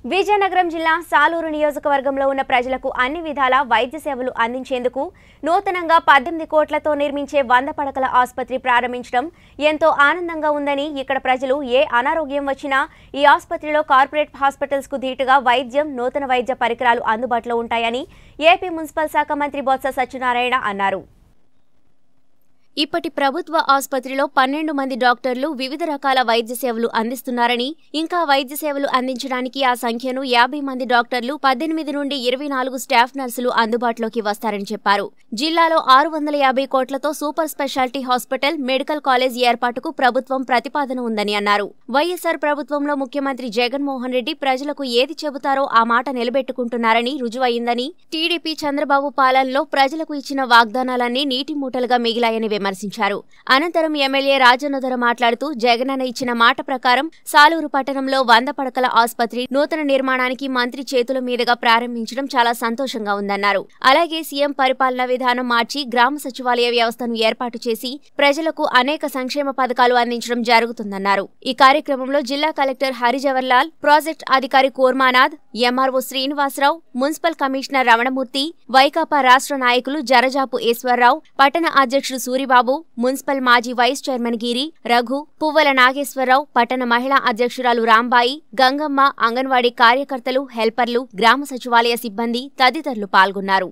విజయనగరం జిల్లా సాలూరు నియోజకవర్గంలో ఉన్న ప్రజలకు అన్ని విధాల వైద్య సేవలు అందించేందుకు నూతనంగా పద్దెనిమిది కోట్లతో నిర్మించే వంద పడకల ఆసుపత్రి ప్రారంభించడం ఎంతో ఆనందంగా ఉందని ఇక్కడ ప్రజలు ఏ అనారోగ్యం వచ్చినా ఈ ఆసుపత్రిలో కార్పొరేట్ హాస్పిటల్స్ కు ధీటుగా వైద్యం నూతన వైద్య పరికరాలు అందుబాటులో ఉంటాయని ఏపీ మున్సిపల్ శాఖ మంత్రి బొత్స సత్యనారాయణ అన్నారు ఇప్పటి ప్రభుత్వ ఆసుపత్రిలో పన్నెండు మంది డాక్టర్లు వివిధ రకాల వైద్య సేవలు అందిస్తున్నారని ఇంకా వైద్య సేవలు అందించడానికి ఆ సంఖ్యను యాభై మంది డాక్టర్లు పద్దెనిమిది నుండి ఇరవై నాలుగు స్టాఫ్ నర్సులు అందుబాటులోకి వస్తారని చెప్పారు జిల్లాలో ఆరు వందల యాభై కోట్లతో super speciality hospital medical college ఏర్పాటుకు ప్రభుత్వం ప్రతిపాదన ఉందని అన్నారు వైఎస్సార్ ప్రభుత్వంలో ముఖ్యమంత్రి జగన్మోహన్ రెడ్డి ప్రజలకు ఏది చెబుతారో ఆ మాట నిలబెట్టుకుంటున్నారని రుజువయిందని టీడీపీ చంద్రబాబు పాలనలో ప్రజలకు ఇచ్చిన వాగ్దానాలన్నీ నీటి మూటలుగా మిగిలాయని విమర్శించారు అనంతరం ఎమ్మెల్యే రాజన్నధర మాట్లాడుతూ జగనన్న ఇచ్చిన మాట ప్రకారం సాలూరు పట్టణంలో వంద పడకల ఆసుపత్రి నూతన నిర్మాణానికి మంత్రి చేతుల మీదుగా ప్రారంభించడం చాలా సంతోషంగా ఉందన్నారు అలాగే సీఎం పరిపాలనా విధానం మార్చి గ్రామ సచివాలయ వ్యవస్థను ఏర్పాటు చేసి ప్రజలకు అనేక సంక్షేమ పథకాలు అందించడం జరుగుతుందన్నారు ఈ కార్యక్రమంలో జిల్లా కలెక్టర్ హరిజవహర్ లాల్ ప్రాజెక్ట్ అధికారి Kurmanath MRO Srinivasarao municipal commissioner Ramanamurthy Vaikapa రాష్ట్ర నాయకులు జరజాపు ఈశ్వరరావు పట్టణ అధ్యక్షుడు సూరిబాబు మున్సిపల్ మాజీ వైస్ చైర్మన్ గిరి రఘు పువ్వల నాగేశ్వరరావు పట్టణ మహిళా అధ్యక్షురాలు రాంబాయి గంగమ్మ అంగన్వాడీ కార్యకర్తలు హెల్పర్లు గ్రామ సచివాలయ సిబ్బంది తదితరులు పాల్గొన్నారు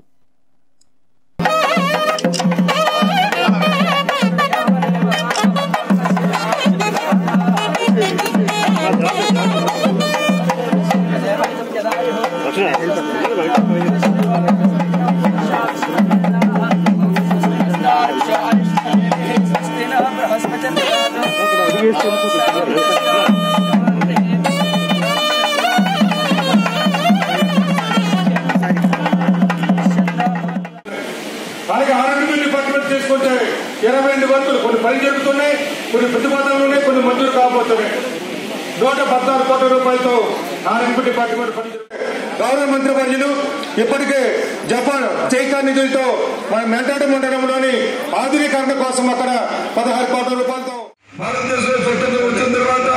అలాగే ఆరోగ్యం డిపార్ట్మెంట్ చేసుకుంటే ఇరవై రెండు వర్కులు కొన్ని పని జరుగుతున్నాయి కొన్ని ప్రతిపాదనలు ఉన్నాయి కొన్ని మంజూరు కాబోతున్నాయి నూట పద్నాలుగు కోట్ల రూపాయలతో ఆరోగ్య డిపార్ట్మెంట్ పని జరుగుతుంది. గౌరవ మంత్రి వర్యులు ఇప్పటికే జపాన్ చైకా నిధులతో మన మెంటాడు మండలంలోని ఆధునీకరణ కోసం అక్కడ పదహారు కోట్ల రూపాయలతో భారతదేశంలో స్వతంత్రం వచ్చిన తర్వాత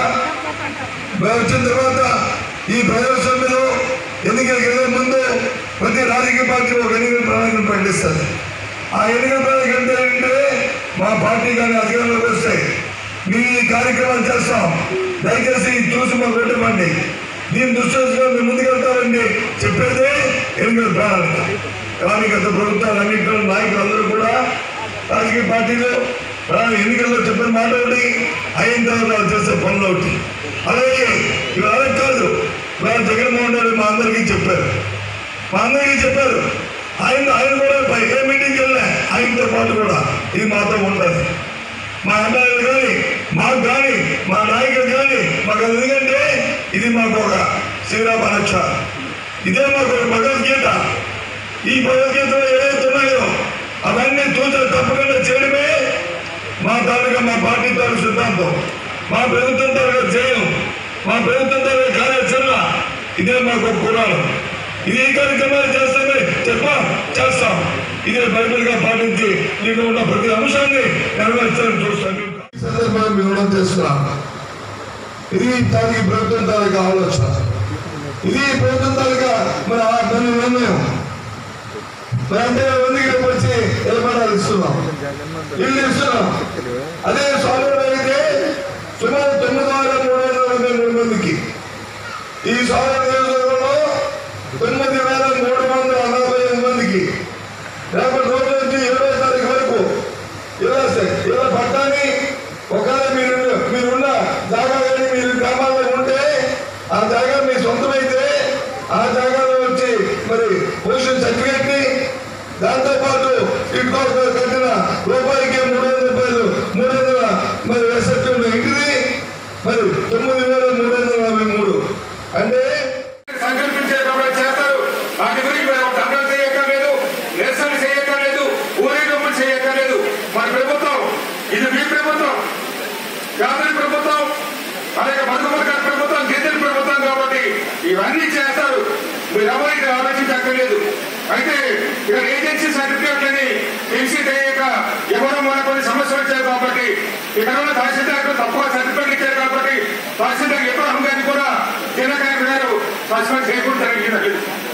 వచ్చిన తర్వాత ఈ ప్రజాస్వామ్యంలో ఎన్నికలకు వెళ్ళే ముందు ప్రతి రాజకీయ పార్టీ ఒక ఎన్నికల ప్రణాళికను ప్రకటిస్తారు ఆ ఎన్నికల ప్రణాళిక అంటే ఏంటంటే మా పార్టీ కానీ అధికారంలోకి వస్తాయి మేము ఈ కార్యక్రమాలు చేస్తాం దయచేసి చూసి మాకు పెట్టమండి దీని దృష్టిలో మేము ముందుకెళ్తామండి చెప్పేదే ఎన్నికల ప్రణాళిక కానీ గత ప్రభుత్వాలు అన్నింటిలో నాయకులు అందరూ కూడా రాజకీయ పార్టీలు ప్రణాళిక ఎన్నికల్లో చెప్పిన మాట ఒకటి అయిన తర్వాత వాళ్ళు చేసే పనులు ఒకటి అలాగే ఇవి అలా కాదు ఇవాళ జగన్మోహన్ రెడ్డి మా అందరికీ చెప్పారు మా అందరికీ చెప్పారు ఆయన ఆయన కూడా పై- ఏ మీటింగ్కి వెళ్ళినా ఆయనతో పాటు కూడా ఇది మాతో ఉంటుంది మా ఎమ్మెల్యేలు కానీ మాకు కానీ మా నాయకులు కానీ మాకు అది ఎందుకంటే ఇది మాకు ఒక శ్రీరామ రక్ష ఇదే మాకు ఒక భగవద్గీత ఈ భగవద్గీతలో ఏదైతే ఉన్నాయో అవన్నీ తూచ తప్పకుండా చేయడమే మా తాలూకా మా పార్టీ తాలూకా సిద్ధాంతం మా ప్రభుత్వం తాలూకా జయం మా ప్రభుత్వం తాలూకా కార్యాచరణ ఇదే మాకు ఒక పురాణం ఇది ఈ కార్యక్రమాలు చేస్తామే చెప్ప చేస్తాం ఇదే బైబిల్ గా పాటించి దీంట్లో ఉన్న ప్రతి అంశాన్ని నెరవేర్చాలని చూస్తాను ఈ సందర్భంగా మేము రుణం చేస్తున్నాం ఇది దానికి ప్రభుత్వం తాలూకా ఆలోచన ఇది ప్రభుత్వం తాలూకా మన మన నిర్ణయం మరి అంటే మందికి రేపు వచ్చి నిలబడాలి ఇస్తున్నాం ఇల్లు ఇస్తున్నాం అదే స్వాతంత్రం అయితే సుమారు తొమ్మిది వందల మూడు వందల నలభై మూడు మందికి ఈ స్వాతంత్ర నియోజకవర్గంలో తొమ్మిది వేల మూడు వందల నలభై ఎనిమిది మందికి రేపటి రోజు నుంచి ఇరవై తారీఖు వరకు ఇలా ఇలా పట్టాన్ని ఒకవేళ మీరు మీరున్న జాగా కానీ మీరు గ్రామాల్లో ఉంటే ఆ జాగా మీ సొంతమైతే ఆ జాగాలో వచ్చి మరి పొజిషన్ సర్టిఫికేట్ ని దాంతో పాటు ఇంట్లో కట్టిన రూపాయికి మూడు వందల రూపాయలు మూడు వందల మరి రెసెప్షన్ ఇంటిది మరి తొమ్మిది వేల మూడు వందల నలభై మూడు అంటే సంకల్పించే కాబట్టి చేస్తారు వాటి గురించి మేము దండలు చేయక్కర్లేదు నిరసన చేయక్కర్లేదు ఊరేగింపులు చేయక్కర్లేదు మన ప్రభుత్వం ఇది మీ ప్రభుత్వం కేంద్ర ప్రభుత్వం అలాగే మధుమర్గ ప్రభుత్వం కేంద్ర ప్రభుత్వం కాబట్టి ఇవన్నీ చేస్తారు మీరు ఎవరికి ఆలోచించక్కర్లేదు అయితే ఇక్కడ ఏజెన్సీ సర్టిఫికేట్ అని తెలిసి తెలియక ఇవ్వడం వల్ల కొన్ని సమస్యలు వచ్చాయి కాబట్టి ఇక్కడ ఉన్న తహసీల్దార్ తక్కువ సర్టిఫికేట్ ఇచ్చారు కాబట్టి తహసీల్దార్ ఇబ్రాహిం గారిని కూడా జిల్లా కలెక్టర్ గారు సస్పెండ్ చేయకుండా జరిగింది